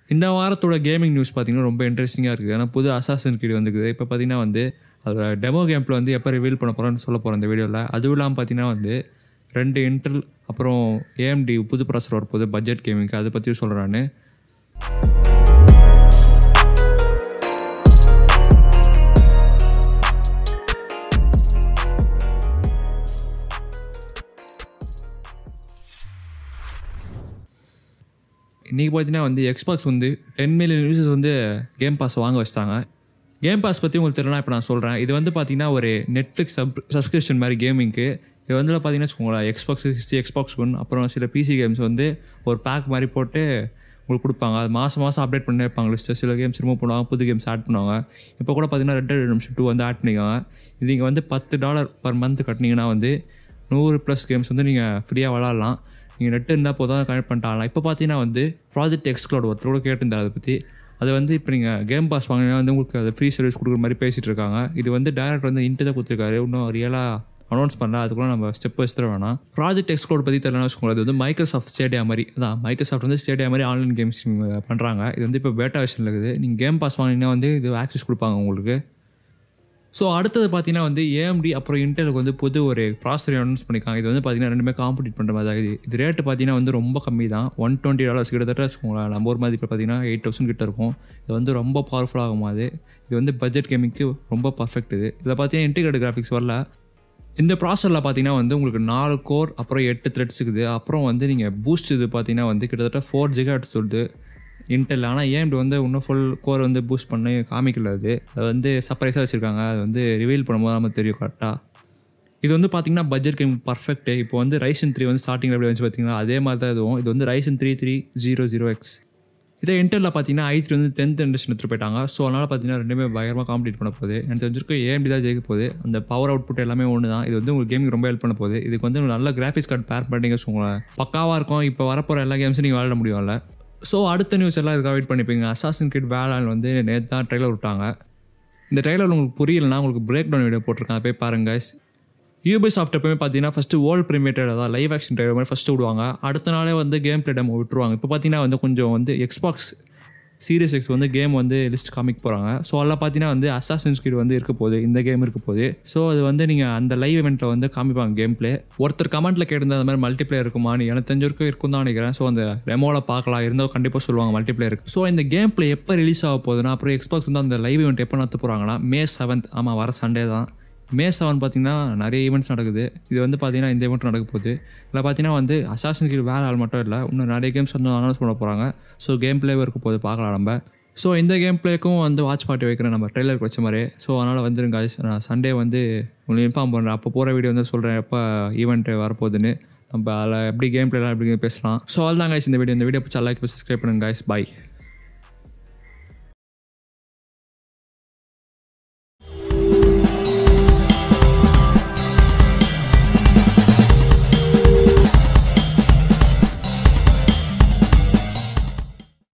இந்த வாரத்தோட gaming news பார்த்தீங்கன்னா ரொம்ப இன்ட்ரெஸ்டிங்காக இருக்குது ஏன்னா புது அசாசன் கீடு வந்துக்குது இப்போ பார்த்தீங்கன்னா வந்து அதோட டெமோ கேமில் வந்து எப்போ ரிவீல் பண்ண போகிறோன்னு சொல்ல போகிறோம் இந்த வீடியோவில் அதுவும் இல்லாமல் பார்த்தீங்கன்னா வந்து ரெண்டு இன்டெல் அப்புறம் ஏஎம்டி புது ப்ராசர் வரப்போகுது பட்ஜெட் கேமிங்க்கு அதை பற்றியும் சொல்கிறான்னு இன்றைக்கி பார்த்தீங்கன்னா வந்து எக்ஸ்பாக்ஸ் வந்து டென் மில்லியன் யூசர்ஸ் வந்து கேம் பாஸ் வாங்க வச்சிட்டாங்க கேம் பாஸ் பற்றி உங்களுக்கு தெரியலாம் இப்போ நான் சொல்கிறேன் இது வந்து பார்த்தீங்கன்னா ஒரு நெட்ஃப்ளிக்ஸ் சப் சப்ஸ்கிரிப்ஷன் மாதிரி கேமிங்க்கு இது வந்து பார்த்தீங்கன்னா வச்சுக்கோங்களேன் எக்ஸ்பாக்ஸ் சிக்ஸ்டி எக்ஸ்பாக்ஸ் ஒன் அப்புறம் சில பிசி கேம்ஸ் வந்து ஒரு பேக் மாதிரி போட்டு உங்களுக்கு கொடுப்பாங்க அது மாதம் மாதம் அப்டேட் பண்ணி வைப்பாங்க லிஸ்ட்டு சில கேம்ஸ் ரிமூவ் பண்ணுவாங்க புது கேம்ஸ் ஆட் பண்ணுவாங்க இப்போ கூட பார்த்தீங்கன்னா ரெட் டெட் நிமிஷம் டூ வந்து ஆட் பண்ணிக்காங்க இது நீங்கள் வந்து பத்து டாலர் பர் மந்த் கட்டினீங்கன்னா வந்து நூறு ப்ளஸ் கேம்ஸ் வந்து நீங்கள் ஃப்ரீயாக விளாட்லாம் நீங்கள் நெட் இருந்தால் போதும் கனெக்ட் பண்ணிட்டாங்க இப்போ பார்த்தீங்கன்னா வந்து ப்ராஜெக்ட் எக்ஸ்க்ளோட் ஒருத்தர் கூட கேட்டிருந்தார் அதை பற்றி அது வந்து இப்போ நீங்கள் கேம் பாஸ் வாங்கினா வந்து உங்களுக்கு அது ஃப்ரீ சர்வீஸ் கொடுக்குற மாதிரி பேசிகிட்டு இருக்காங்க இது வந்து டேரக்ட் வந்து இன்ட்டு தான் கொடுத்துருக்காரு இன்னும் ரியலாக அனௌன்ஸ் பண்ணல அதுக்குள்ள நம்ம ஸ்டெப் வச்சுட்டு வேணாம் ப்ராஜெக்ட் எக்ஸ்க்ளோட் பற்றி தெரியலன்னு வச்சுக்கோங்க அது வந்து மைக்ரோசாஃப்ட் ஸ்டேடியா மாதிரி அதான் மைக்ரோசாஃப்ட் வந்து ஸ்டேடியா மாதிரி ஆன்லைன் கேம்ஸ் பண்ணுறாங்க இது வந்து இப்போ பேட்டா வெர்ஷனில் இருக்குது நீங்கள் கேம் பாஸ் வாங்கினீங்கன்னா வந்து இது ஆக்சஸ் கொடுப்பாங்க உங்களுக்கு ஸோ அடுத்தது பார்த்தீங்கன்னா வந்து ஏஎம்டி அப்புறம் இன்டெலுக்கு வந்து புது ஒரு ப்ராசர் அனௌன்ஸ் பண்ணியிருக்காங்க இது வந்து பார்த்தீங்கன்னா ரெண்டுமே காம்படிட் பண்ணுற மாதிரி தான் இது இது ரேட்டு பார்த்தீங்கன்னா வந்து ரொம்ப கம்மி தான் ஒன் டுவெண்ட்டி டாலர்ஸ் கிட்டத்தட்ட வச்சுக்கோங்களேன் நம்ம ஒரு மாதிரி இப்போ பார்த்தீங்கன்னா எயிட் தௌசண்ட் கிட்ட இருக்கும் இது வந்து ரொம்ப பவர்ஃபுல்லாகும் அது இது வந்து பட்ஜெட் கேமிங்க்கு ரொம்ப பர்ஃபெக்ட் இது இதில் பார்த்தீங்கன்னா இன்டிகிரேட் கிராஃபிக்ஸ் வரல இந்த ப்ராசரில் பார்த்தீங்கன்னா வந்து உங்களுக்கு நாலு கோர் அப்புறம் எட்டு த்ரெட்ஸ் இருக்குது அப்புறம் வந்து நீங்கள் பூஸ்ட் இது பார்த்தீங்கன்னா வந்து கிட்டத்தட்ட ஃபோர் ஜிகாட் சொல்லுது இன்டெல் ஆனால் ஏன் இப்படி வந்து இன்னும் ஃபுல் கோர் வந்து பூஸ்ட் பண்ணி காமிக்கல அது அது வந்து சர்ப்ரைஸாக வச்சுருக்காங்க அது வந்து ரிவீல் பண்ணும்போது நம்ம தெரியும் கரெக்டாக இது வந்து பார்த்தீங்கன்னா பட்ஜெட் கேம் பர்ஃபெக்ட் இப்போ வந்து ரைசன் த்ரீ வந்து ஸ்டார்டிங்கில் எப்படி வந்து பார்த்தீங்கன்னா அதே மாதிரி தான் இதுவும் இது வந்து Ryzen three three zero zero X இதே இன்டர்ல பார்த்தீங்கன்னா ஐ த்ரீ வந்து டென்த் ஜென்ரேஷன் எடுத்துகிட்டு போயிட்டாங்க ஸோ அதனால் பார்த்தீங்கன்னா ரெண்டுமே பயங்கரமாக காம்படிட் பண்ண போகுது எனக்கு தெரிஞ்சிருக்கும் ஏஎம்டி தான் ஜெயிக்க போகுது அந்த பவர் அவுட்புட் எல்லாமே ஒன்று தான் இது வந்து உங்களுக்கு கேமிங் ரொம்ப ஹெல்ப் பண்ண போகுது இதுக்கு வந்து ஒரு நல்ல கிராஃபிக்ஸ் கார்டு பேர் பண்ணிங்க வச்சுக்கோங்களேன் பக்காவாக இருக்கும் இப்போ வரப்போகிற எல்லா கேம்ஸும் நீங்கள் விளாட முடியும்ல ஸோ அடுத்த நியூஸ் எல்லாம் இதுக்காக வெயிட் பண்ணிப்பீங்க அசாசன் கிட் வேளாண் வந்து நேற்று தான் ட்ரெய்லர் விட்டாங்க இந்த ட்ரெய்லர் உங்களுக்கு புரியலனா உங்களுக்கு பிரேக் டவுன் வீடியோ போட்டிருக்கேன் அதை போய் பாருங்க guys. யூபி சாஃப்ட் எப்பவுமே பார்த்தீங்கன்னா ஃபஸ்ட்டு வேர்ல்ட் ப்ரீமியேட்டட் அதாவது லைவ் ஆக்ஷன் ட்ரைவர் மாதிரி ஃபஸ்ட்டு விடுவாங்க அடுத்த நாளே வந்து கேம் ப்ளே டெமோ விட்டுருவாங்க இப்போ பார்த்தீங்கன்னா வந்து கொஞ்சம் வந்து எக்ஸ்பாக்ஸ் சீரியஸ் எக்ஸ் வந்து கேம் வந்து லிஸ்ட் காமிக்க போகிறாங்க ஸோ அதில் பார்த்தீங்கன்னா வந்து அசாசன்ஸ் கீட் வந்து இருக்க போகுது இந்த கேம் இருக்க போகுது ஸோ அது வந்து நீங்கள் அந்த லைவ் இவெண்ட்டில் வந்து காமிப்பாங்க கேம் ப்ளே ஒருத்தர் கமெண்ட்டில் கேட்டிருந்தா அந்த மாதிரி மல்டிப்ளேயர் இருக்குமான்னு எனக்கு தெரிஞ்சிருக்கும் இருக்கும் தான் நினைக்கிறேன் ஸோ அந்த ரெமோவில் பார்க்கலாம் இருந்தால் கண்டிப்பாக சொல்லுவாங்க மல்டிப்ளேயர் இருக்கு ஸோ இந்த கேம் ப்ளே எப்போ ரிலீஸ் ஆக போகுதுன்னா அப்புறம் எக்ஸ்பாக்ஸ் வந்து அந்த லைவ் இவெண்ட் எப்போ நடத்த போகிறாங்கன்னா மே செவன்த் ஆமாம் வர சண்டே தான் மே செவன் பார்த்தீங்கன்னா நிறைய ஈவெண்ட்ஸ் நடக்குது இது வந்து பார்த்தீங்கன்னா இந்த ஈவெண்ட் நடக்க போகுது இதில் பார்த்தீங்கன்னா வந்து அசாசன் கீழ் வேலை ஆள் மட்டும் இல்லை இன்னும் நிறைய கேம்ஸ் வந்து அனௌன்ஸ் பண்ண போகிறாங்க ஸோ கேம் பிளேவே இருக்க போது பார்க்கலாம் நம்ம ஸோ இந்த கேம் பிளேக்கும் வந்து வாட்ச் பார்ட்டி வைக்கிறேன் நம்ம ட்ரெய்லருக்கு வச்ச மாதிரி ஸோ அதனால் வந்துருங்க guys. நான் சண்டே வந்து உங்களுக்கு இன்ஃபார்ம் பண்ணுறேன் அப்போ போகிற வீடியோ வந்து சொல்கிறேன் எப்போ ஈவெண்ட் வரப்போகுதுன்னு நம்ம அதில் எப்படி கேம் பிளேலாம் எப்படி பேசலாம் ஸோ அவ்வளோதான் guys இந்த வீடியோ இந்த வீடியோ பிடிச்சா லைக் சப்ஸ்கிரைப் பண்ணுங்க guys. bye